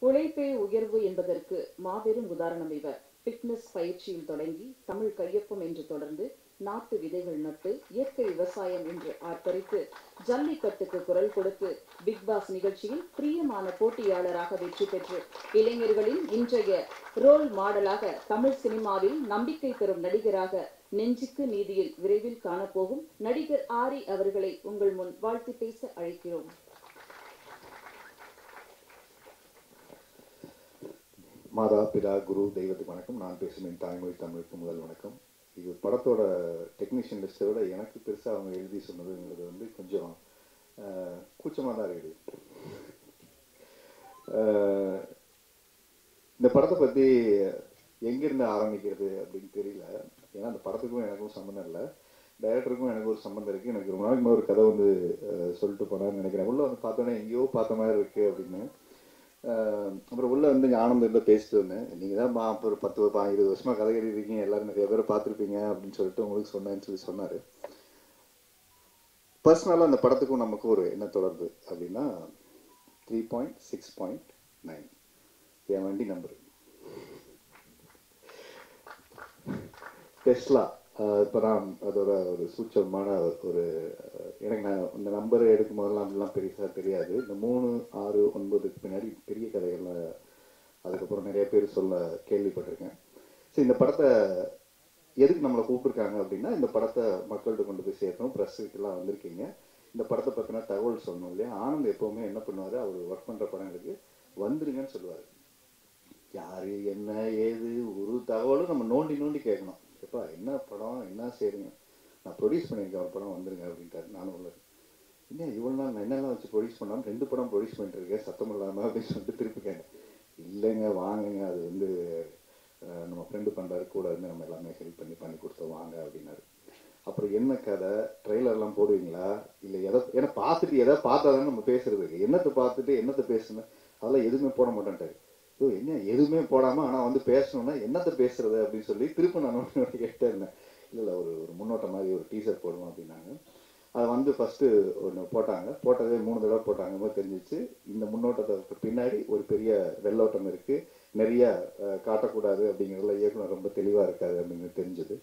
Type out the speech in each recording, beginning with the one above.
உழைப்பே உயர்வு என்பதற்கு மாபெரும் உதாரணம் இவர் பிட்னஸ் பயிற்சியில் தொடங்கி தமிழ் கையொப்பம் என்று தொடர்ந்து நாட்டு விதைகள் நட்டு இயற்கை விவசாயம் என்று ஆர்ப்பரித்து ஜல்லிக்கட்டுக்கு குரல் கொடுத்து பிக் பாஸ் நிகழ்ச்சியில் பிரியமான போட்டியாளராக வெற்றி பெற்று இளைஞர்களின் இன்றைய ரோல் மாடலாக தமிழ் சினிமாவில் நம்பிக்கை தரும் நடிகராக நெஞ்சுக்கு நீதியில் விரைவில் காணப்போகும் நடிகர் ஆரி அவர்களை உங்கள் முன் வாழ்த்து பேச அழைக்கிறோம் மாதா பிதா குரு தெய்வத்துக்கு வணக்கம் நான் பேசும் என் தாய்மொழி தமிழுக்கு முதல் வணக்கம் இது படத்தோட டெக்னீஷியன் லிஸ்ட்டை விட எனக்கு பெருசாக அவங்க எழுதி சொன்னதுங்கிறது வந்து கொஞ்சம் கூச்சமாக தான் இருக்குது ஆஹ், இந்த படத்தை பற்றி எங்கேருந்து ஆரம்பிக்கிறது அப்படின்னு தெரியல ஏன்னா அந்த படத்துக்கும் எனக்கும் சம்மந்தம் இல்லை டைரக்டருக்கும் எனக்கு ஒரு சம்மந்தம் இருக்குது எனக்கு ரொம்ப நாளைக்கு முன்னாடி ஒரு கதை வந்து ஆஹ், சொல்லிட்டு போனான்னு நினைக்கிறேன் உள்ள வந்து பார்த்தோன்னே எங்கேயோ பார்த்த மாதிரி இருக்குது அப்படின்னு ஆஹ் அப்புறம் உள்ள வந்து இங்க ஆனந்த் இருந்தா பேசிட்டு வந்தேன் நீங்க தான் பா- அப்ப ஒரு பத்து பா- இருபது வருஷமா கதை எழுதிருக்கீங்க எல்லாரும் நிறைய பேர் பார்த்துருப்பீங்க அப்படின்னு சொல்லிட்டு உங்களுக்கு சொன்னேன்னு சொல்லி சொன்னாரு பர்சனலாக அந்த படத்துக்கும் நமக்கும் ஒரு என்ன தொடர்பு அப்படின்னா three point six point nine என் வண்டி நம்பர் டெஸ்லா இப்போ நான் அதோட ஒரு சூட்சமான ஒரு அஹ், எனக்கு நான் இந்த நம்பர் எடுக்கும் போதெல்லாம் அப்படிலாம் பெருசாக தெரியாது இந்த மூணு ஆறு ஒன்பதுக்கு பின்னாடி பெரிய கதைகள்லாம் அதுக்கப்புறம் நிறைய பேர் சொல்ல கேள்விப்பட்டிருக்கேன் சரி இந்த படத்தை எதுக்கு நம்மளை கூப்பிட்டுருக்காங்க அப்படின்னா இந்த படத்தை மக்கள்கிட்ட கொண்டு போய் சேர்க்கணும் ப்ரெஸ்ஸுக்கெல்லாம் வந்திருக்கீங்க இந்த படத்தை பற்றின தகவல் சொல்லணும் இல்லையா ஆனந்த் எப்போவுமே என்ன பண்ணுவார் அவர் ஒர்க் பண்ணுற படங்களுக்கு வந்துருங்கன்னு சொல்லுவார் யாரு என்ன ஏது ஒரு தகவலும் நம்ம நோண்டி நோண்டி கேட்கணும் எப்பா என்ன படம் என்ன செய்றீங்க நான் ப்ரொடியூஸ் பண்ணியிருக்கேன் ஒரு படம் வந்துருங்க அப்படின்ட்டாரு நானும் உள்ள என்ன இவ்வளோ நாள் நான் என்னெல்லாம் வச்சு ப்ரொடியூஸ் பண்ணாமல் ரெண்டு படம் ப்ரொடியூஸ் பண்ணிட்டு இருக்கேன் சத்தம் இல்லாமல் அப்படின்னு சொல்லிட்டு திருப்பி கேட்டேன் இல்லைங்க வாங்குங்க அது வந்து அஹ், நம்ம ஃப்ரெண்டு பண்ணுறாரு கூட இருந்து நம்ம எல்லாமே ஹெல்ப் பண்ணி பண்ணி கொடுத்தோம் வாங்க அப்படின்னாரு அப்புறம் என்ன கதை ட்ரெய்லர்லாம் போடுவீங்களா இல்லை எதை ஏன்னா பார்த்துட்டு எதை பார்த்தா தானே நம்ம பேசுறதுக்கு என்னத்தை பார்த்துட்டு என்னத்தை பேசணும் அதெல்லாம் எதுவுமே போட மாட்டேன்ட்டாரு ஐயோ என்ன எதுவுமே போடாமல் ஆனால் வந்து பேசணும்னா என்னத்தை பேசுறது அப்படின்னு சொல்லி திரும்ப நான் ஒன்று கேட்டே இருந்தேன் இல்லை இல்லை ஒரு ஒரு முன்னோட்டம் மாதிரி ஒரு டீசர் போடுவோம் அப்படின்னாங்க அதை வந்து ஃபஸ்ட்டு ஒன்று போட்டாங்க போட்டதே மூணு தடவை போட்டாங்க போது தெரிஞ்சிச்சு இந்த முன்னோட்டத்துக்கு பின்னாடி ஒரு பெரிய வெள்ளோட்டம் இருக்குது நிறைய அஹ், காட்டக்கூடாது அப்படிங்கிறதுல இயக்குனர் ரொம்ப தெளிவாக இருக்காது அப்படிங்கிறது தெரிஞ்சது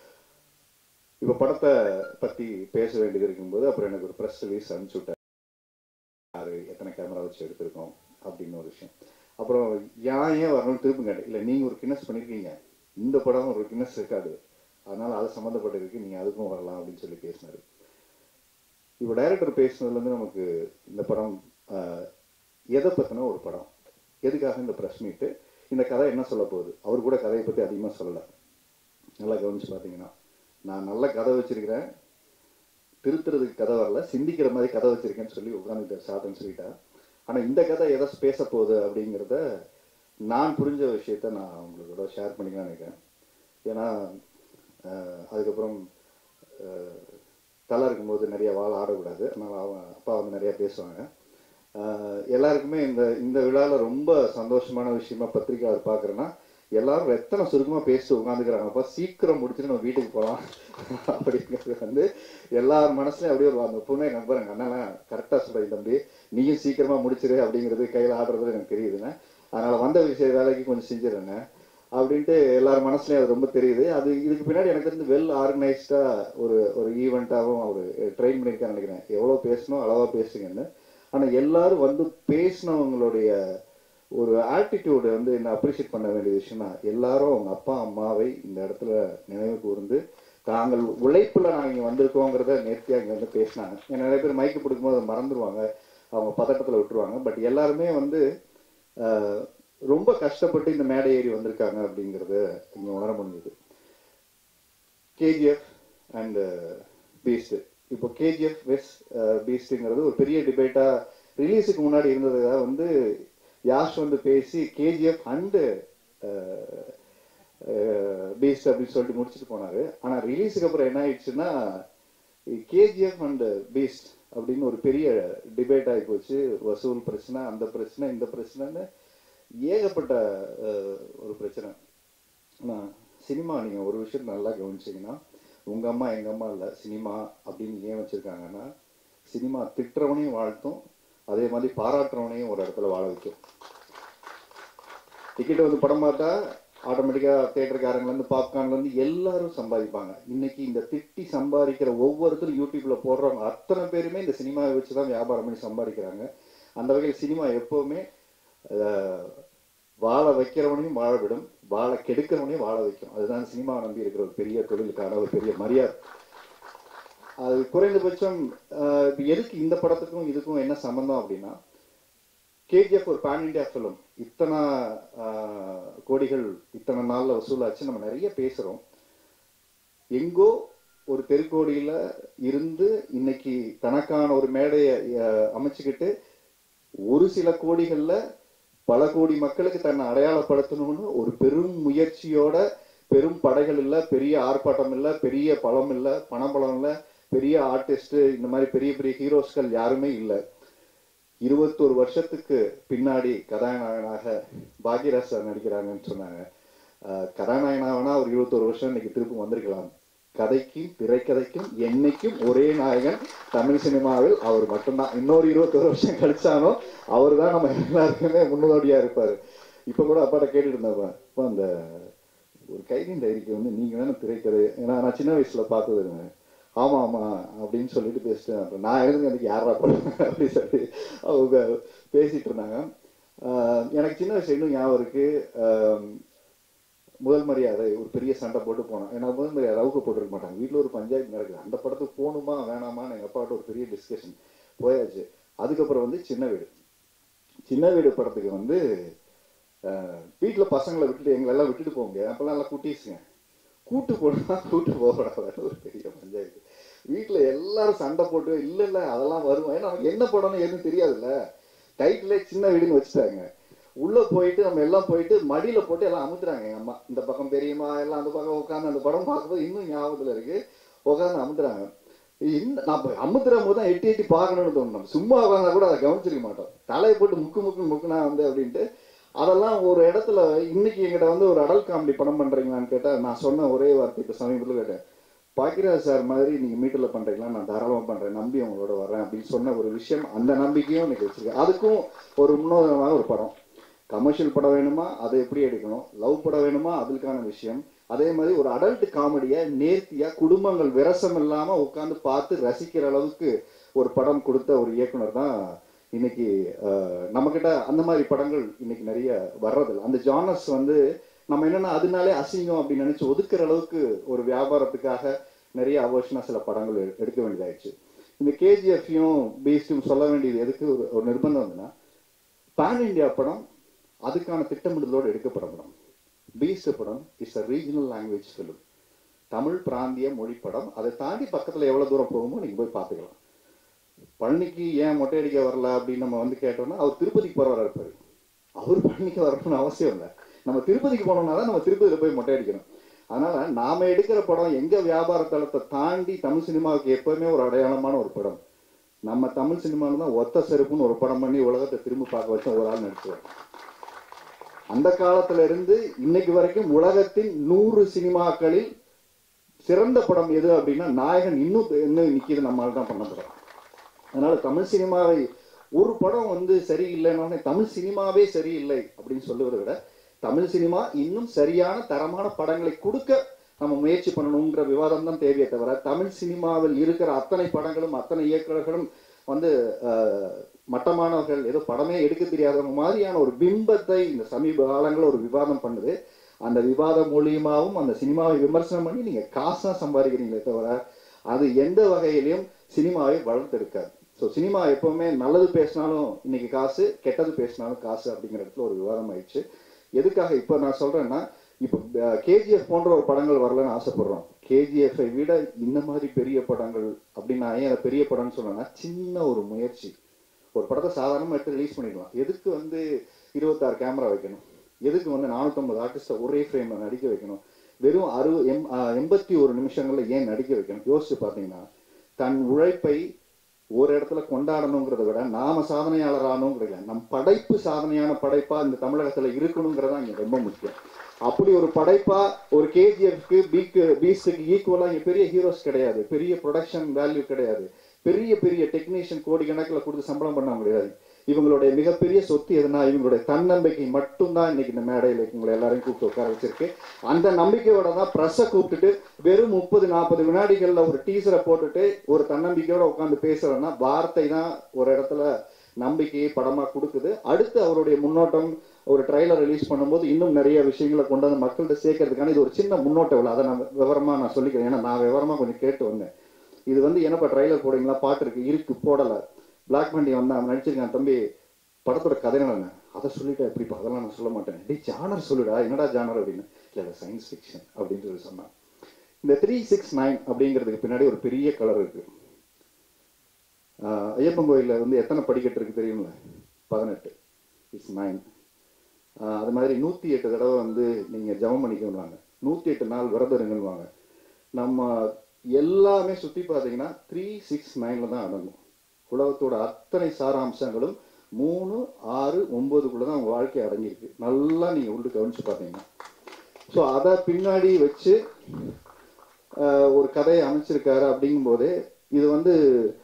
இப்போ படத்தை பற்றி பேச வேண்டியது இருக்கும்போது அப்புறம் எனக்கு ஒரு ப்ரெஸ் ரிலீஸ் அனுப்பிச்சு விட்டார் யாரு எத்தனை கேமரா வச்சு எடுத்திருக்கோம் அப்படின்னு ஒரு விஷயம் அப்புறம் ஏன் ஏன் வரணும்னு திரும்ப கேட்டேன் இல்லை நீங்கள் ஒரு கின்னஸ் பண்ணியிருக்கீங்க இந்த படம் ஒரு கின்னஸ் இருக்காது அதனால அது சம்மந்தப்பட்டிருக்கு நீங்கள் அதுக்கும் வரலாம் அப்படின்னு சொல்லி பேசினாரு இப்போ டைரக்டர் பேசுனதுலேருந்து நமக்கு இந்த படம் ஆஹ், எதை பற்றின ஒரு படம் எதுக்காக இந்த ப்ரெஸ் மீட்டு இந்த கதை என்ன சொல்ல போகுது அவர் கூட கதையை பற்றி அதிகமாக சொல்லலை நல்லா கவனிச்சு பார்த்தீங்கன்னா நான் நல்ல கதை வச்சிருக்கிறேன் திருத்துறதுக்கு கதை வரல சிந்திக்கிற மாதிரி கதை வச்சிருக்கேன்னு சொல்லி உட்காந்துட்டார் சாதன் சொல்லிட்டா ஆனால் இந்த கதை எதை பேச போகுது அப்படிங்கிறத நான் புரிஞ்ச விஷயத்த நான் உங்களோட ஷேர் பண்ணிக்கலாம்னு நினைக்கிறேன் ஏன்னா ஆஹ், அதுக்கப்புறம் ஆஹ், தலை இருக்கும்போது நிறைய வாழ ஆடக்கூடாது அதனால் அவன் அப்பா வந்து நிறைய பேசுவாங்க ஆஹ், எல்லாருக்குமே இந்த இந்த விழாவில் ரொம்ப சந்தோஷமான விஷயமா பத்திரிக்கையாளர் பார்க்குறேன்னா எல்லாரும் எத்தனை சுருக்கமாக பேசிட்டு உட்காந்துக்கிறாங்கப்பா சீக்கிரம் முடிச்சுட்டு நம்ம வீட்டுக்கு போகலாம் அப்படிங்கிறது வந்து எல்லார் மனசுலையும் அப்படியே ஒரு அந்த பொண்ணை நம்பர் எங்கள் அண்ணன் கரெக்டாக சொல்கிறேன் தம்பி நீயும் சீக்கிரமாக முடிச்சிரு அப்படிங்கிறது கையில் ஆடுறது எனக்கு தெரியுதுங்க அதனால் வந்த விஷய வேலைக்கு கொஞ்சம் செஞ்சிடுறேங்க அப்படின்ட்டு எல்லார் மனசுலையும் அது ரொம்ப தெரியுது அது இதுக்கு பின்னாடி எனக்கு தெரிஞ்சு வெல் ஆர்கனைஸ்டாக ஒரு ஒரு ஈவெண்ட்டாகவும் அவர் ட்ரெயின் பண்ணியிருக்கான்னு நினைக்கிறேன் எவ்வளோ பேசணும் அளவாக பேசுங்கன்னு ஆனால் எல்லாரும் வந்து பேசினவங்களுடைய ஒரு ஆட்டிடியூடு வந்து என்ன அப்ரிஷியேட் பண்ண வேண்டிய விஷயம்னா எல்லாரும் அவங்க அப்பா அம்மாவை இந்த இடத்துல நினைவு கூர்ந்து தாங்கள் உழைப்புல நாங்கள் இங்கே வந்திருக்கோங்கிறத நேர்த்தியாக இங்கே வந்து பேசினாங்க ஏன்னா நிறைய பேர் மைக்கு பிடிக்கும்போது அதை மறந்துடுவாங்க அவங்க பதட்டத்தில் விட்டுருவாங்க பட் எல்லாருமே வந்து ஆஹ், ரொம்ப கஷ்டப்பட்டு இந்த மேடை ஏறி வந்திருக்காங்க அப்படிங்கிறத இங்கே உணர முடிஞ்சுது கேஜிஎஃப் அண்ட் பீஸ்ட் இப்போ கேஜிஎஃப் வெஸ் பீஸ்ட்டுங்கிறது ஒரு பெரிய டிபேட்டாக ரிலீஸுக்கு முன்னாடி இருந்ததுக்காக வந்து யாஷ் வந்து பேசி கேஜிஎஃப் அண்டு பீஸ்ட் அப்படின்னு சொல்லிட்டு முடிச்சுட்டு போனாரு ஆனால் ரிலீஸுக்கு அப்புறம் என்ன ஆயிடுச்சுன்னா கேஜிஎஃப் அண்ட் பீஸ்ட் அப்படின்னு ஒரு பெரிய டிபேட் ஆகி போச்சு வசூல் பிரச்சனை அந்த பிரச்சனை இந்த பிரச்சனைன்னு ஏகப்பட்ட அஹ், ஒரு பிரச்சனை ஆனால் சினிமா நீங்கள் ஒரு விஷயம் நல்லா கவனிச்சீங்கன்னா உங்கள் அம்மா எங்கள் அம்மா இல்லை சினிமா அப்படின்னு ஏன் வச்சுருக்காங்கன்னா சினிமா திட்டுறவனையும் வாழ்த்தும் அதே மாதிரி பாராட்டுறவனையும் ஒரு இடத்துல வாழ வைக்கும் டிக்கெட் வந்து படம் பார்த்தா ஆட்டோமேட்டிக்காக தேட்டருக்காரங்கலேருந்து பாப்கார்ன்லேருந்து எல்லாரும் சம்பாதிப்பாங்க இன்னைக்கு இந்த திட்டி சம்பாதிக்கிற ஒவ்வொருத்தரும் யூடியூப்ல போடுறவங்க அத்தனை பேருமே இந்த சினிமாவை வச்சு தான் வியாபாரம் பண்ணி சம்பாதிக்கிறாங்க அந்த வகையில் சினிமா எப்பவுமே அஹ், வாழ வைக்கிறவனையும் வாழ விடும் வாழ கெடுக்கிறவனையும் வாழ வைக்கும் அதுதான் சினிமா நம்பி இருக்கிற ஒரு பெரிய தொழிலுக்கான ஒரு பெரிய மரியாதை அது குறைந்தபட்சம் அஹ், இப்ப எதுக்கு இந்த படத்துக்கும் இதுக்கும் என்ன சம்பந்தம் அப்படின்னா கேஜிஎஃப் ஒரு பேன் இண்டியா ஃபிலிம் இத்தனை ஆஹ், கோடிகள் இத்தனை நாள்ல வசூலாச்சு நம்ம நிறைய பேசுறோம் எங்கோ ஒரு தெருக்கோடியில இருந்து இன்னைக்கு தனக்கான ஒரு மேடையை ஆஹ், அமைச்சுக்கிட்டு ஒரு சில கோடிகள்ல பல கோடி மக்களுக்கு தன்னை அடையாளப்படுத்தணும்னு ஒரு பெரும் முயற்சியோட பெரும் படைகள் இல்ல பெரிய ஆர்ப்பாட்டம் இல்ல பெரிய பலம் இல்ல பணபலம் இல்ல பெரிய ஆர்டிஸ்ட் இந்த மாதிரி பெரிய பெரிய ஹீரோஸ்கள் யாருமே இல்லை இருபத்தோரு வருஷத்துக்கு பின்னாடி கதாநாயகனாக பாக்யராஜ் சார் நடிக்கிறாங்கன்னு சொன்னாங்க ஆஹ் கதாநாயகனாவனா ஒரு இருபத்தோரு வருஷம் இன்னைக்கு திருப்பி வந்திருக்கலாம் கதைக்கும் திரைக்கதைக்கும் என்னைக்கும் ஒரே நாயகன் தமிழ் சினிமாவில் அவர் மட்டும்தான் இன்னொரு இருபத்தோரு வருஷம் கழிச்சாலும் அவர் தான் நம்ம எல்லாருக்குமே முன்னோடியா இருப்பாரு இப்ப கூட அப்பாட்ட கேட்டுட்டு இருந்தப்ப அப்பா அந்த ஒரு கைதின் டைரிக்கு வந்து நீங்க வேணும் திரைக்கதை ஏன்னா நான் சின்ன வயசுல பார்த்தது ஆமா ஆமா அப்படின்னு சொல்லிட்டு பேசிட்டேன் அப்புறம் நான் எழுதுங்க அதுக்கு யாரா பண்ணுவேன் அப்படின்னு சொல்லி அவங்க பேசிட்டு இருந்தாங்க ஆஹ் எனக்கு சின்ன வயசுல இன்னும் ஞாபகம் இருக்கு ஆஹ் முதல் மரியாதை ஒரு பெரிய சண்டை போட்டு போனோம் ஏன்னா முதல் மரியாதை ரவுக்கு போட்டுருக்க மாட்டாங்க வீட்டில் ஒரு பஞ்சாயத்து நடக்குது அந்த படத்துக்கு போகணுமா வேணாமான்னு எங்கள் அப்பாட்ட ஒரு பெரிய டிஸ்கஷன் போயாச்சு அதுக்கப்புறம் வந்து சின்ன வீடு சின்ன வீடு படத்துக்கு வந்து வீட்டில் பசங்களை விட்டுட்டு எங்களை எல்லாம் விட்டுட்டு போக முடியாது அப்பெல்லாம் எல்லாம் குட்டீஸுங்க கூட்டு போனா கூட்டு போகக்கூடாது ஒரு பெரிய பஞ்சாயத்து வீட்டில் எல்லாரும் சண்டை போட்டு இல்லை இல்லை அதெல்லாம் வரும் ஏன்னா நமக்கு என்ன படம்னு எதுவும் தெரியாதுல்ல டைட்டிலே சின்ன வீடுன்னு வச்சுட்டாங்க உள்ள போயிட்டு நம்ம எல்லாம் போயிட்டு மடியில போட்டு எல்லாம் அமுத்துறாங்க எங்க அம்மா இந்த பக்கம் பெரியம்மா எல்லாம் அந்த பக்கம் உட்காந்து அந்த படம் பார்க்கும்போது இன்னும் ஞாபகத்துல இருக்கு உட்காந்து அமுத்துறாங்க இந்த நம்ம அமுத்துற போது தான் எட்டி எட்டி பார்க்கணும்னு தோணும் நம்ம சும்மா உட்காந்தா கூட அதை கவனிச்சிருக்க மாட்டோம் தலையை போட்டு முக்கு முக்கு முக்குனா வந்து அப்படின்ட்டு அதெல்லாம் ஒரு இடத்துல இன்னைக்கு எங்கிட்ட வந்து ஒரு அடல் காமெடி படம் பண்றீங்களான்னு கேட்டா நான் சொன்ன ஒரே வார்த்தை இப்போ சமீபத்தில் கேட்டேன் பாக்கிராஜ் சார் மாதிரி நீங்க மீட்டர்ல பண்றீங்களா நான் தாராளமா பண்றேன் நம்பி உங்களோட வர்றேன் அப்படின்னு சொன்ன ஒரு விஷயம் அந்த நம்பிக்கையும் இன்னைக்கு வச்சிருக்கேன் அதுக்கும் ஒரு முன்னோதமாக ஒரு படம் கமர்ஷியல் படம் வேணுமா அதை எப்படி எடுக்கணும் லவ் படம் வேணுமா அதுக்கான விஷயம் அதே மாதிரி ஒரு அடல்ட் காமெடியை நேர்த்தியா குடும்பங்கள் விரசம் இல்லாம உட்காந்து பார்த்து ரசிக்கிற அளவுக்கு ஒரு படம் கொடுத்த ஒரு இயக்குனர் தான் இன்னைக்கு நம்ம கிட்ட அந்த மாதிரி படங்கள் இன்னைக்கு நிறைய வர்றதில்ல அந்த ஜானர்ஸ் வந்து நம்ம என்னன்னா அதனாலே அசிங்கம் அப்படின்னு நினைச்சு ஒதுக்குற அளவுக்கு ஒரு வியாபாரத்துக்காக நிறைய அவர்ஷனா சில படங்கள் எடு- எடுக்க வேண்டியதாயிடுச்சு இந்த கேஜிஎஃப்யும் பீஸ்டும் சொல்ல வேண்டியது எதுக்கு ஒரு ஒரு நிர்பந்தம் வந்துன்னா பேன் இந்தியா படம் அதுக்கான திட்டமிடுதலோடு எடுக்கப்பட படம் பீஸ்ட் படம் is a regional language film Tamil பிராந்திய மொழி படம் அதை தாண்டி பக்கத்துல எவ்வளவு தூரம் போகுமோ நீங்க போய் பார்த்துக்கலாம் பழனிக்கு ஏன் மொட்டை அடிக்க வரல அப்படின்னு நம்ம வந்து கேட்டோம்னா அவர் திருப்பதிக்கு போறவரா இருப்பாரு அவர் பழனிக்கு வரணும்னு அவசியம் இல்லை நம்ம திருப்பதிக்கு போனோம்னா தான் நம்ம திருப்பதியில போய் மொட்டை அடிக்கணும் அதனால நாம எடுக்கிற படம் எங்க வியாபார தளத்தை தாண்டி தமிழ் சினிமாவுக்கு எப்பவுமே ஒரு அடையாளமான ஒரு படம் நம்ம தமிழ் சினிமாவில் தான் ஒத்த செருப்புன்னு ஒரு படம் பண்ணி உலகத்தை திரும்ப பார்க்க வச்ச ஒரு ஆள் நடிச்சுவார் அந்த காலத்துல இருந்து இன்னைக்கு வரைக்கும் உலகத்தின் நூறு சினிமாக்களில் சிறந்த படம் எது அப்படின்னா நாயகன் இன்னும் இன்னும் நிக்கிது நம்மால தான் பண்ண படம் அதனால தமிழ் சினிமாவை ஒரு படம் வந்து சரியில்லைன்னு தமிழ் சினிமாவே சரியில்லை அப்படின்னு சொல்லுவதை விட தமிழ் சினிமா இன்னும் சரியான தரமான படங்களை கொடுக்க நம்ம முயற்சி பண்ணணுங்கிற விவாதம் தான் தேவையே தவிர தமிழ் சினிமாவில் இருக்கிற அத்தனை படங்களும் அத்தனை இயக்குநர்களும் வந்து ஆஹ், மட்டமானவர்கள் ஏதோ படமே எடுக்க தெரியாதவங்க மாதிரியான ஒரு பிம்பத்தை இந்த சமீப காலங்களில் ஒரு விவாதம் பண்ணுது அந்த விவாதம் மூலியமாவும் அந்த சினிமாவை விமர்சனம் பண்ணி நீங்க காசா சம்பாதிக்கிறீங்களே தவிர அது எந்த வகையிலையும் சினிமாவை வளர்த்தெடுக்காது ஸோ சினிமா எப்பவுமே நல்லது பேசினாலும் இன்னைக்கு காசு கெட்டது பேசினாலும் காசு அப்படிங்கிற இடத்துல ஒரு விவாதம் ஆயிடுச்சு எதுக்காக இப்போ நான் சொல்றேன்னா இப்போ கேஜிஎஃப் போன்ற ஒரு படங்கள் வரலன்னு ஆசைப்படுறோம் கேஜிஎஃப்ஐ விட இந்த மாதிரி பெரிய படங்கள் அப்படின்னு நான் ஏன் அதை பெரிய படம்னு சொன்னேன்னா சின்ன ஒரு முயற்சி ஒரு படத்தை சாதாரணமாக எடுத்து ரிலீஸ் பண்ணிடலாம் எதுக்கு வந்து இருபத்தாறு கேமரா வைக்கணும் எதுக்கு வந்து நானூற்றம்பது ஆர்டிஸ்ட்டை ஒரே ஃப்ரேம்ல நடிக்க வைக்கணும் வெறும் அறு எம் ஆஹ் எண்பத்தி ஒரு நிமிஷங்கள்ல ஏன் நடிக்க வைக்கணும் யோசிச்சு பார்த்தீங்கன்னா தன் உழைப்பை ஒரு இடத்துல கொண்டாடணுங்கிறத விட நாம சாதனையாளர் ஆகணுங்கிறத நம் படைப்பு சாதனையான படைப்பா இந்த தமிழகத்துல இருக்கணுங்கிறதா இங்க ரொம்ப முக்கியம் அப்படி ஒரு படைப்பா ஒரு கேஜிஎஃப்க்கு பீக்கு பீஸ்டுக்கு ஈக்குவலா இங்க பெரிய ஹீரோஸ் கிடையாது பெரிய ப்ரொடக்ஷன் வேல்யூ கிடையாது பெரிய பெரிய டெக்னீஷியன் கோடி கணக்குல கொடுத்து சம்பளம் பண்ண முடியாது இவங்களுடைய மிகப்பெரிய சொத்து எதுனா இவங்களுடைய தன்னம்பிக்கை மட்டும்தான் இன்னைக்கு இந்த மேடையில் உங்களை எல்லாரையும் கூப்பிட்டு உட்கார வச்சிருக்கு அந்த நம்பிக்கையோட தான் ப்ரெஸ்ஸை கூப்பிட்டுட்டு வெறும் முப்பது நாற்பது வினாடிகளில் ஒரு டீசரை போட்டுட்டு ஒரு தன்னம்பிக்கையோட உட்காந்து பேசுறோம்னா வார்த்தை தான் ஒரு இடத்துல நம்பிக்கையை படமா கொடுக்குது அடுத்து அவருடைய முன்னோட்டம் ஒரு ட்ரைலர் ரிலீஸ் பண்ணும்போது இன்னும் நிறைய விஷயங்களை கொண்டு வந்து மக்கள்கிட்ட சேர்க்கறதுக்கான இது ஒரு சின்ன முன்னோட்ட விழா அதை நான் விவரமா நான் சொல்லிக்கிறேன் ஏன்னா நான் விவரமா கொஞ்சம் கேட்டு வந்தேன் இது வந்து என்னப்பா ட்ரைலர் போடுறீங்களா பாட்டு இருக்கு இருக்கு போடல பிளாக் மண்டி வந்து அவன் நடிச்சிருக்கான் தம்பி படத்தோட கதை என்ன அதை சொல்லிட்டா எப்படிப்பா அதெல்லாம் நான் சொல்ல மாட்டேன் டேய் ஜானர் சொல்லுடா என்னடா ஜானர் அப்படின்னு இல்லை இல்லை சயின்ஸ் ஃபிக்ஷன் அப்படின்னு சொல்லி சொன்னான் இந்த த்ரீ சிக்ஸ் நைன் அப்படிங்கிறதுக்கு பின்னாடி ஒரு பெரிய கலர் இருக்கு ஆஹ் ஐயப்பன் கோயிலில் வந்து எத்தனை படிக்கட்டு இருக்கு தெரியுங்களா பதினெட்டு இட்ஸ் நைன் அது மாதிரி நூற்றி எட்டு தடவை வந்து நீங்கள் ஜெபம் பண்ணிக்கணுவாங்க நூற்றி எட்டு நாள் விரதம் இருங்கன்னுவாங்க நம்ம எல்லாமே சுற்றி பார்த்தீங்கன்னா த்ரீ சிக்ஸ் நைனில் தான் அடங்கும் உலகத்தோட அத்தனை சாராம்சங்களும் மூணு ஆறு ஒன்பதுக்குள்ள தான் உங்கள் வாழ்க்கை அடங்கியிருக்கு நல்லா நீங்கள் உள்ள கவனிச்சு பார்த்தீங்கன்னா ஸோ அதை பின்னாடி வச்சு ஆஹ், ஒரு கதையை அமைச்சிருக்காரு அப்படிங்கும்போதே இது வந்து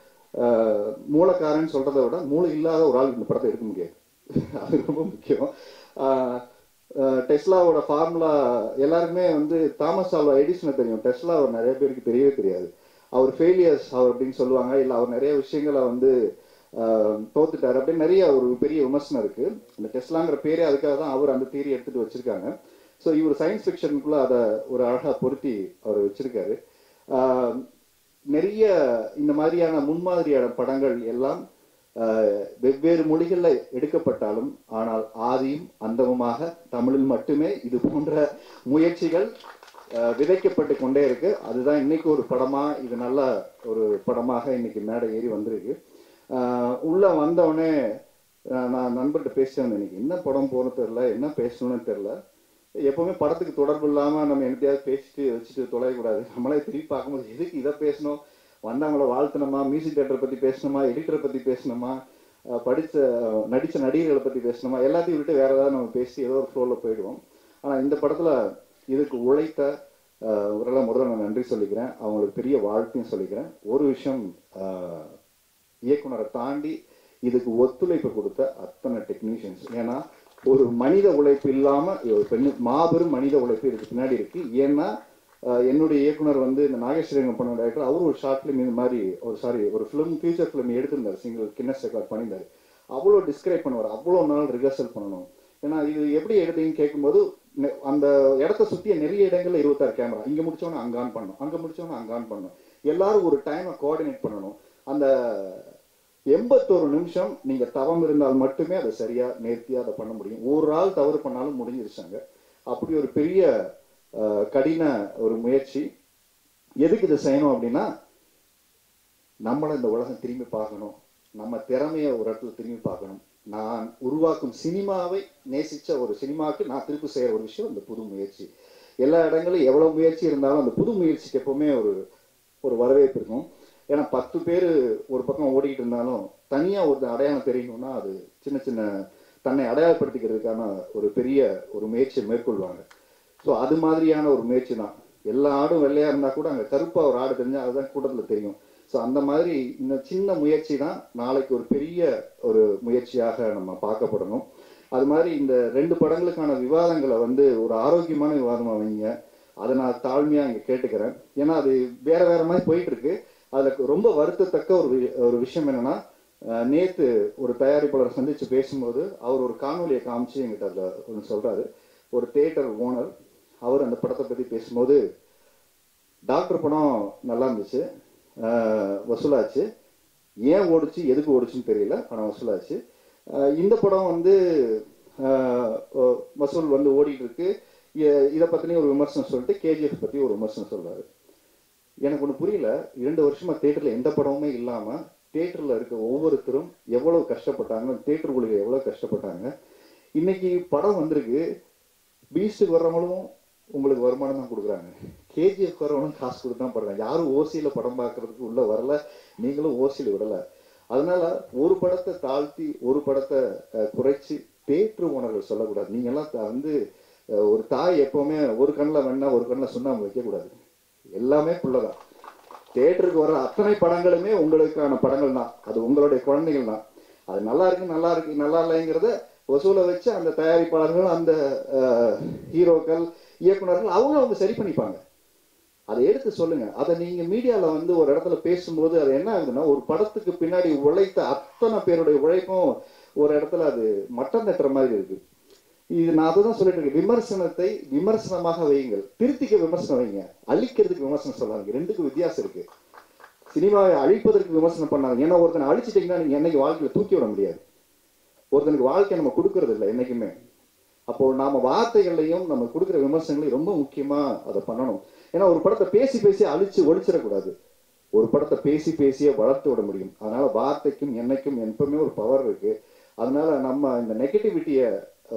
ஆஹ், மூலக்காரன்னு சொல்றதை விட மூளை இல்லாத ஒரு ஆள் இந்த படத்தை எடுக்க முடியாது அது ரொம்ப முக்கியம் ஆஹ், ஆஹ், டெஸ்லாவோட ஃபார்முலா எல்லாருக்குமே வந்து தாமஸ் ஆல்வா எடிசனை தெரியும் டெஸ்லா அவர் நிறைய பேருக்கு தெரியவே தெரியாது அவர் ஃபெயிலியர்ஸ் அவர் அப்படின்னு சொல்லுவாங்க இல்லை அவர் நிறைய விஷயங்களை வந்து ஆஹ், தோத்துட்டாரு அப்படின்னு நிறைய ஒரு பெரிய விமர்சனம் இருக்கு இந்த டெஸ்லாங்கிற பேரே அதுக்காக தான் அவர் அந்த தியரி எடுத்துட்டு வச்சிருக்காங்க ஸோ இவர் சயின்ஸ் ஃபிக்ஷனுக்குள்ள அதை ஒரு அழகா பொருத்தி அவர் வச்சிருக்காரு ஆஹ், நிறைய இந்த மாதிரியான முன்மாதிரியான படங்கள் எல்லாம் ஆஹ், வெவ்வேறு மொழிகளில் எடுக்கப்பட்டாலும் ஆனால் ஆதியும் அந்தமுமாக தமிழில் மட்டுமே இது போன்ற முயற்சிகள் ஆஹ், விதைக்கப்பட்டு கொண்டே இருக்கு அதுதான் இன்னைக்கு ஒரு படமா இது நல்ல ஒரு படமாக இன்னைக்கு மேடை ஏறி வந்திருக்கு ஆஹ், உள்ள வந்தவொடனே ஆஹ், நான் நண்பர்கிட்ட பேசிட்டு வந்தேன் இன்னைக்கு என்ன படம் போகணும் தெரில என்ன பேசணும்னு தெரில எப்பவுமே படத்துக்கு தொடர்பு இல்லாம நம்ம என்னத்தையாவது பேசிட்டு வச்சுட்டு தொலையக்கூடாது நம்மளே திருப்பி பார்க்கும்போது எதுக்கு இதை பேசணும் வந்தவங்கள வாழ்த்தணுமா மியூசிக் டேரக்டரை பத்தி பேசணுமா எடிட்டரை பத்தி பேசணுமா அஹ் படிச்ச நடிச்ச நடிகர்களை பத்தி பேசணுமா எல்லாத்தையும் விட்டு வேற ஏதாவது நம்ம பேசி ஏதோ ஒரு ஃப்ளோல போயிடுவோம் ஆனா இந்த படத்துல இதுக்கு உழைத்த அஹ், இவரெல்லாம் முதல்ல நான் நன்றி சொல்லிக்கிறேன் அவங்களுக்கு பெரிய வாழ்த்தையும் சொல்லிக்கிறேன் ஒரு விஷயம் அஹ், இயக்குனரை தாண்டி இதுக்கு ஒத்துழைப்பு கொடுத்த அத்தனை டெக்னீஷியன்ஸ் ஏன்னா ஒரு மனித உழைப்பு இல்லாம ஒரு பெண்ணு மாபெரும் மனித உழைப்பு இதுக்கு பின்னாடி இருக்கு ஏன்னா அஹ், என்னுடைய இயக்குனர் வந்து இந்த நாகேஸ்வரங்க பண்ண டைரக்டர் அவர் ஒரு ஷார்ட் ஃபிலிம் இந்த மாதிரி ஒரு சாரி ஒரு ஃபிலிம் ஃபியூச்சர் ஃபிலிம் எடுத்திருந்தார் சிங்கிள் கின்னஸ் ரெக்கார்ட் பண்ணியிருந்தாரு அவ்வளோ டிஸ்கிரைப் பண்ணுவார் அவ்வளோ நாள் ரிஹர்சல் பண்ணணும் ஏன்னா இது எப்படி எடுத்தீங்கன்னு கேட்கும்போது நெ- அந்த இடத்த சுத்தி நிறைய இடங்கள்ல இருபத்தாறு கேமரா இங்க முடிச்சவன அங்க ஆன் பண்ணணும் அங்க முடிச்சவன அங்க ஆன் பண்ணணும் எல்லாரும் ஒரு டைமை கோஆர்டினேட் பண்ணணும் அந்த எண்பத்தோரு நிமிஷம் நீங்க தவம் இருந்தால் மட்டுமே அதை சரியா நேர்த்தியா அதை பண்ண முடியும் ஒரு ஆள் தவறு பண்ணாலும் முடிஞ்சிருச்சாங்க அப்படி ஒரு பெரிய அஹ், கடின ஒரு முயற்சி எதுக்கு இதை செய்யணும் அப்படின்னா நம்மள இந்த உலகம் திரும்பி பார்க்கணும் நம்ம திறமைய ஒரு இடத்துல திரும்பி பார்க்கணும் நான் உருவாக்கும் சினிமாவை நேசிச்ச ஒரு சினிமாவுக்கு நான் திருப்பி செய்யற ஒரு விஷயம் இந்த புது முயற்சி எல்லா இடங்களும் எவ்வளவு முயற்சி இருந்தாலும் அந்த புது முயற்சிக்கு எப்பவுமே ஒரு ஒரு வரவேற்பு இருக்கும் ஏன்னா பத்து பேர் ஒரு பக்கம் ஓடிக்கிட்டு இருந்தாலும் தனியா ஒரு அடையாளம் தெரியணும்னா அது சின்ன சின்ன தன்னை அடையாளப்படுத்திக்கிறதுக்கான ஒரு பெரிய ஒரு முயற்சியை மேற்கொள்வாங்க ஸோ அது மாதிரியான ஒரு முயற்சி தான் எல்லா ஆடும் வெள்ளையா இருந்தா கூட அங்க கருப்பா ஒரு ஆடு தெரிஞ்சா அதுதான் கூட்டத்துல தெரியும் ஸோ அந்த மாதிரி இந்த சின்ன முயற்சி தான் நாளைக்கு ஒரு பெரிய ஒரு முயற்சியாக நம்ம பார்க்கப்படணும் அது மாதிரி இந்த ரெண்டு படங்களுக்கான விவாதங்களை வந்து ஒரு ஆரோக்கியமான விவாதமா வைங்க அதை நான் தாழ்மையா இங்க கேட்டுக்கிறேன் ஏன்னா அது வேற வேற மாதிரி போயிட்டு இருக்கு அதுல ரொம்ப வருத்தத்தக்க ஒரு வி- ஒரு விஷயம் என்னன்னா அஹ், நேத்து ஒரு தயாரிப்பாளர் சந்திச்சு பேசும்போது அவர் ஒரு காணொலியை காமிச்சு எங்கிட்ட அதுல ஒன்று சொல்றாரு ஒரு தியேட்டர் ஓனர் அவர் அந்த படத்தை பத்தி பேசும்போது டாக்டர் படம் நல்லா இருந்துச்சு அஹ், வசூலாச்சு ஏன் ஓடுச்சு எதுக்கு ஓடுச்சுன்னு தெரியல ஆனால் வசூலாச்சு அஹ், இந்த படம் வந்து அஹ், ஒ- வசூல் வந்து ஓடிட்டு இருக்கு இ- இதை பத்தின ஒரு விமர்சனம் சொல்லிட்டு கேஜிஎஃப் பத்தி ஒரு விமர்சனம் சொல்றாரு எனக்கு ஒண்ணு புரியல இரண்டு வருஷமா தியேட்டர்ல எந்த படமுமே இல்லாம தியேட்டர்ல இருக்க ஒவ்வொருத்தரும் எவ்வளவு கஷ்டப்பட்டாங்க தியேட்டர் ஊழியர் எவ்வளவு கஷ்டப்பட்டாங்க இன்னைக்கு படம் வந்திருக்கு பீஸ்டுக்கு வர்றவங்களும் உங்களுக்கு வருமானம் தான் கொடுக்குறாங்க கேஜிஎஃப் வரவனும் காசு கொடுத்து தான் படுறாங்க யாரும் ஓசியில படம் பார்க்கறதுக்கு உள்ள வரல நீங்களும் ஓசியில விடல அதனால ஒரு படத்தை தாழ்த்தி ஒரு படத்தை அஹ், குறைச்சு தேற்று உணர்வு சொல்லக்கூடாது நீங்க எல்லாம் த- வந்து அஹ், ஒரு தாய் எப்பவுமே ஒரு கண்ணில் வேணா ஒரு கண்ணில் சுண்ணாம்பு வைக்கக்கூடாது எல்லாமே புள்ளதான் தேட்டருக்கு வர்ற அத்தனை படங்களுமே உங்களுக்கான படங்கள் தான் அது உங்களுடைய குழந்தைகள் தான் அது நல்லா இருக்கு நல்லா இருக்கு நல்லா இல்லைங்கிறத வசூலை வச்சு அந்த தயாரிப்பாளர்கள் அந்த அஹ், ஹீரோக்கள் இயக்குனர்கள் அவங்க அவங்க சரி பண்ணிப்பாங்க அதை எடுத்து சொல்லுங்க அதை நீங்க மீடியால வந்து ஒரு இடத்துல பேசும்போது அது என்ன ஆகுதுன்னா ஒரு படத்துக்கு பின்னாடி உழைத்த அத்தனை பேருடைய உழைப்பும் ஒரு இடத்துல அது மட்டம் தட்டுற மாதிரி இருக்கு இது நான் அதுதான் சொல்லிட்டு இருக்கேன் விமர்சனத்தை விமர்சனமாக வையுங்கள் திருத்திக்க விமர்சனம் வைங்க அழிக்கிறதுக்கு விமர்சனம் சொல்லாதீங்க ரெண்டுக்கும் வித்தியாசம் இருக்கு சினிமாவை அழிப்பதற்கு விமர்சனம் பண்ணாங்க ஏன்னா ஒருத்தனை அழிச்சிட்டீங்கன்னா நீங்க என்னைக்கு வாழ்க்கையில தூக்கி விட முடியாது ஒருத்தனுக்கு வாழ்க்கை நம்ம கொடுக்கறது இல்லை என்னைக்குமே அப்போ நாம வார்த்தைகளையும் நம்ம கொடுக்குற விமர்சனங்களையும் ரொம்ப முக்கியமா அதை பண்ணணும் ஏன்னா ஒரு படத்தை பேசி பேசி அழிச்சு ஒழிச்சிடக்கூடாது ஒரு படத்தை பேசி பேசியே வளர்த்து விட முடியும் அதனால வார்த்தைக்கும் என்னைக்கும் எப்பவுமே ஒரு பவர் இருக்கு அதனால நம்ம இந்த நெகட்டிவிட்டியை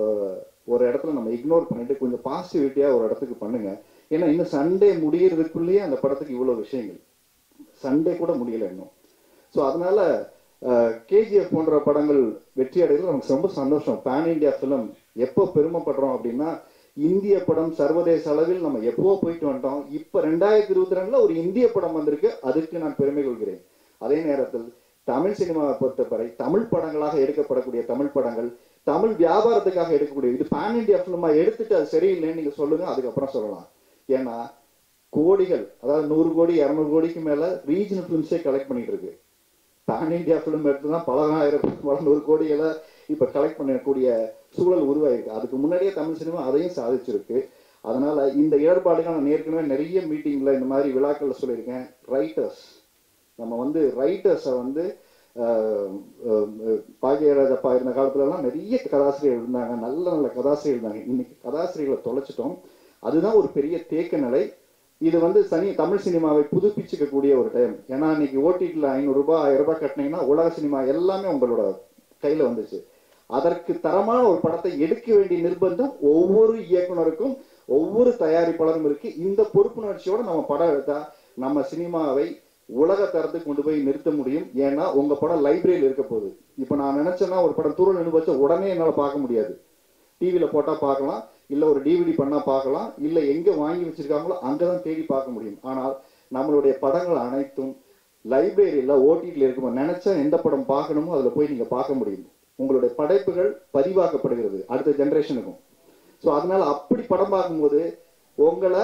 ஒரு இடத்துல நம்ம இக்னோர் பண்ணிட்டு கொஞ்சம் பாசிட்டிவிட்டியா ஒரு இடத்துக்கு பண்ணுங்க ஏன்னா இன்னும் சண்டே முடியறதுக்குள்ளேயே அந்த படத்துக்கு இவ்வளவு விஷயங்கள் சண்டே கூட முடியல இன்னும் ஸோ அதனால கேஜிஎஃப் போன்ற படங்கள் வெற்றி அடைகிறது நமக்கு ரொம்ப சந்தோஷம் பேன் இந்தியா ஃபிலிம் எப்போ பெருமைப்படுறோம் அப்படின்னா இந்திய படம் சர்வதேச அளவில் நம்ம எப்போ போயிட்டு வந்துட்டோம் இப்போ ரெண்டாயிரத்தி இருபத்தி ரெண்டுல ஒரு இந்திய படம் வந்திருக்கு அதுக்கு நான் பெருமை கொள்கிறேன் அதே நேரத்தில் தமிழ் சினிமாவை பொறுத்தவரை தமிழ் படங்களாக எடுக்கப்படக்கூடிய தமிழ் படங்கள் தமிழ் வியாபாரத்துக்காக எடுக்கக்கூடிய இது பேன் இந்தியா ஃபிலிமா எடுத்துட்டு அது சரியில்லைன்னு நீங்க சொல்லுங்க அதுக்கப்புறம் சொல்லலாம் ஏன்னா கோடிகள் அதாவது நூறு கோடி இரநூறு கோடிக்கு மேல ரீஜனல் ஃபிலிம்ஸே கலெக்ட் பண்ணிட்டு இருக்கு பேன் இந்தியா ஃபிலிம் எடுத்து தான் பல ஆயிரம் பல நூறு கோடிகளை இப்ப கலெக்ட் பண்ணக்கூடிய சூழல் உருவாயிருக்கு அதுக்கு முன்னாடியே தமிழ் சினிமா அதையும் சாதிச்சிருக்கு அதனால இந்த இடர்பாடுகள் நான் ஏற்கனவே நிறைய மீட்டிங்ல இந்த மாதிரி விழாக்கள்ல சொல்லியிருக்கேன் ரைட்டர்ஸ் நம்ம வந்து ரைட்டர்ஸை வந்து ஆஹ், ஆஹ், பாக்கியராஜப்பா இருந்த காலத்துல எல்லாம் நிறைய கதாசிரியர் இருந்தாங்க நல்ல நல்ல கதாசிரியர் இருந்தாங்க இன்னைக்கு கதாசிரியர்களை தொலைச்சிட்டோம் அதுதான் ஒரு பெரிய தேக்க நிலை இது வந்து சனி தமிழ் சினிமாவை புதுப்பிச்சுக்கக்கூடிய ஒரு டைம் ஏன்னா இன்னைக்கு ஓடிடியில் ஐநூறு ரூபாய் ஆயிரம் ரூபாய் கட்டினீங்கன்னா உலக சினிமா எல்லாமே உங்களோட கையில வந்துச்சு அதற்கு தரமான ஒரு படத்தை எடுக்க வேண்டிய நிர்பந்தம் ஒவ்வொரு இயக்குனருக்கும் ஒவ்வொரு தயாரிப்பாளரும் இருக்கு இந்த பொறுப்புணர்ச்சியோட நம்ம படம் எடுத்தா நம்ம சினிமாவை உலக தரத்துக்கு கொண்டு போய் நிறுத்த முடியும் ஏன்னா உங்க படம் லைப்ரரியில் இருக்க போகுது இப்போ நான் நினைச்சேன்னா ஒரு படம் தூரம் நின்று வச்சா உடனே என்னால பார்க்க முடியாது டிவியில போட்டா பார்க்கலாம் இல்ல ஒரு டிவிடி பண்ணா பார்க்கலாம் இல்ல எங்க வாங்கி வச்சிருக்காங்களோ அங்கதான் தேடி பார்க்க முடியும் ஆனால் நம்மளுடைய படங்கள் அனைத்தும் லைப்ரரியில ஓடிடியில் இருக்கும் நினைச்சா எந்த படம் பார்க்கணுமோ அதுல போய் நீங்க பார்க்க முடியும் உங்களுடைய படைப்புகள் பதிவாக்கப்படுகிறது அடுத்த ஜெனரேஷனுக்கும் ஸோ அதனால அப்படி படம் பார்க்கும்போது உங்களை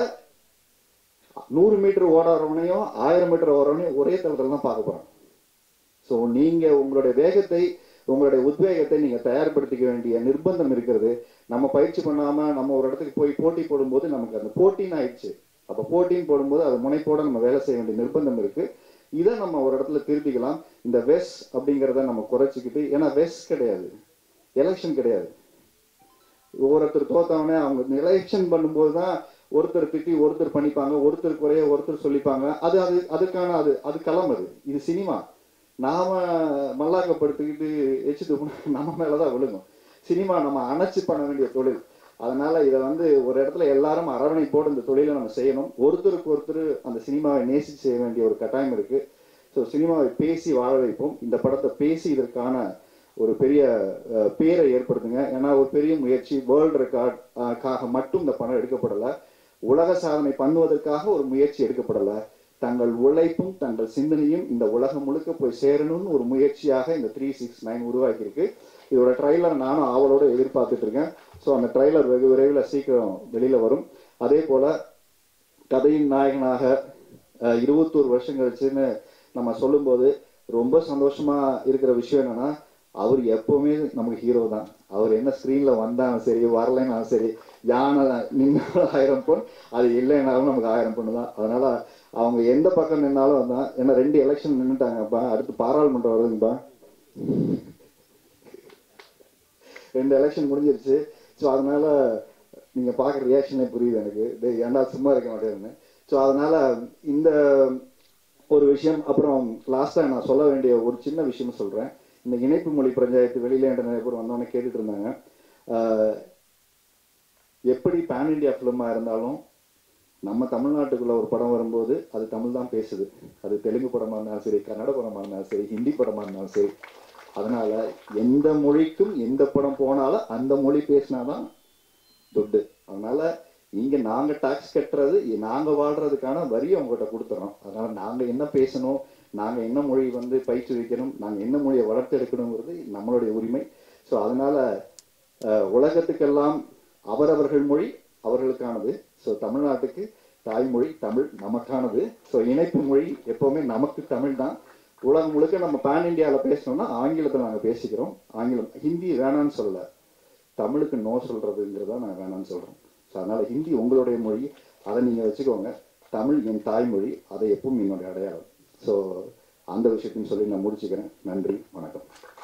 நூறு மீட்டர் ஓடுறவனையும் ஆயிரம் மீட்டர் ஓடுறவனையும் ஒரே தளத்துல தான் பார்க்க போறாங்க ஸோ நீங்க உங்களுடைய வேகத்தை உங்களுடைய உத்வேகத்தை நீங்க தயார்படுத்திக்க வேண்டிய நிர்பந்தம் இருக்கிறது நம்ம பயிற்சி பண்ணாம நம்ம ஒரு இடத்துக்கு போய் போட்டி போடும்போது நமக்கு அந்த போட்டின்னு ஆயிடுச்சு அப்ப போட்டின்னு போடும்போது அது முனைப்போட நம்ம வேலை செய்ய வேண்டிய நிர்பந்தம் இருக்கு இதை நம்ம ஒரு இடத்துல திருத்திக்கலாம் இந்த வெஸ் அப்படிங்கிறத நம்ம குறைச்சிக்கிட்டு ஏன்னா வெஸ் கிடையாது எலெக்ஷன் கிடையாது ஒவ்வொருத்தர் தோத்தவனே அவங்க எலெக்ஷன் பண்ணும்போது தான் ஒருத்தர் திட்டி ஒருத்தர் பண்ணிப்பாங்க ஒருத்தர் குறைய ஒருத்தர் சொல்லிப்பாங்க அது அது அதுக்கான அது அது களம் அது இது சினிமா நாம மல்லாக்கப்படுத்திக்கிட்டு எச்சு துப்புனா நம்ம மேலதான் விழுகும் சினிமா நம்ம அணைச்சு பண்ண வேண்டிய தொழில் அதனால இதை வந்து ஒரு இடத்துல எல்லாரும் அரவணைப்போடு இந்த தொழிலை நம்ம செய்யணும் ஒருத்தருக்கு ஒருத்தர் அந்த சினிமாவை நேசிச்சு செய்ய வேண்டிய ஒரு கட்டாயம் இருக்கு ஸோ சினிமாவை பேசி வாழ வைப்போம் இந்த படத்தை பேசி இதற்கான ஒரு பெரிய அஹ், பேரை ஏற்படுத்துங்க ஏன்னா ஒரு பெரிய முயற்சி வேர்ல்டு ரெக்கார்ட்காக மட்டும் இந்த படம் எடுக்கப்படலை உலக சாதனை பண்ணுவதற்காக ஒரு முயற்சி எடுக்கப்படலை தங்கள் உழைப்பும் தங்கள் சிந்தனையும் இந்த உலகம் முழுக்க போய் சேரணும்னு ஒரு முயற்சியாக இந்த த்ரீ சிக்ஸ் நைன் உருவாக்கியிருக்கு இதோட ட்ரைலர் நானும் ஆவலோட எதிர்பார்த்துட்டு இருக்கேன் ஸோ அந்த ட்ரைலர் வெகு விரைவில் சீக்கிரம் வெளியில வரும் அதே போல கதையின் நாயகனாக அஹ், இருபத்தோரு வருஷம் கழிச்சுன்னு நம்ம சொல்லும்போது ரொம்ப சந்தோஷமா இருக்கிற விஷயம் என்னன்னா அவர் எப்பவுமே நமக்கு ஹீரோ தான் அவர் என்ன ஸ்க்ரீன்ல வந்தாலும் சரி வரலைன்னாலும் சரி யானை நின்னாலும் ஆயிரம் பொன் அது இல்லைன்னாலும் நமக்கு ஆயிரம் பொண்ணு தான் அதனால அவங்க எந்த பக்கம் நின்னாலும் தான் ஏன்னா ரெண்டு எலெக்ஷன் நின்றுட்டாங்கப்பா அடுத்து பாராளுமன்றம் வருதுங்கப்பா ரெண்டு எலெக்ஷன் முடிஞ்சிருச்சு ஸோ அதனால நீங்க பார்க்குற ரியாக்ஷனே புரியுது எனக்கு டேய் ஏன்டா சும்மா இருக்க மாட்டேன்னு ஸோ அதனால இந்த ஒரு விஷயம் அப்புறம் லாஸ்டா நான் சொல்ல வேண்டிய ஒரு சின்ன விஷயம் சொல்றேன் இந்த இணைப்பு மொழி பஞ்சாயத்து வெளியில என்ற நிறைய பேர் வந்தோடனே கேட்டுட்டு இருந்தாங்க ஆஹ் எப்படி பேன் இண்டியா ஃபிலிமா இருந்தாலும் நம்ம தமிழ்நாட்டுக்குள்ள ஒரு படம் வரும்போது அது தமிழ் தான் பேசுது அது தெலுங்கு படமா இருந்தாலும் சரி கன்னட படமா இருந்தாலும் சரி ஹிந்தி படமா இருந்தாலும் சரி அதனால எந்த மொழிக்கும் எந்த படம் போனாலும் அந்த மொழி பேசினாதான் துட்டு அதனால இங்க நாங்க டாக்ஸ் கட்டுறது நாங்க வாழ்றதுக்கான வரியை உங்ககிட்ட கொடுத்துறோம் அதனால நாங்க என்ன பேசணும் நாங்கள் என்ன மொழி வந்து பயிற்றுவிக்கணும் நாங்கள் என்ன மொழியை வளர்த்தெடுக்கணுங்கிறது நம்மளுடைய உரிமை ஸோ அதனால் உலகத்துக்கெல்லாம் அவரவர்கள் மொழி அவர்களுக்கானது ஸோ தமிழ்நாட்டுக்கு தாய்மொழி தமிழ் நமக்கானது ஸோ இணைப்பு மொழி எப்போவுமே நமக்கு தமிழ் தான் உலகம் முழுக்க நம்ம பேன் இந்தியாவில் பேசணும்னா ஆங்கிலத்தில் நாங்கள் பேசிக்கிறோம் ஆங்கிலம் ஹிந்தி வேணான்னு சொல்லலை தமிழுக்கு நோ சொல்கிறதுங்கிறத நான் வேணான்னு சொல்கிறோம் ஸோ அதனால் ஹிந்தி உங்களுடைய மொழி அதை நீங்கள் வச்சுக்கோங்க தமிழ் என் தாய்மொழி அதை எப்பவும் என்னுடைய அடையாளம் ஸோ அந்த விஷயத்தையும் சொல்லி நான் முடிச்சுக்கிறேன் நன்றி வணக்கம்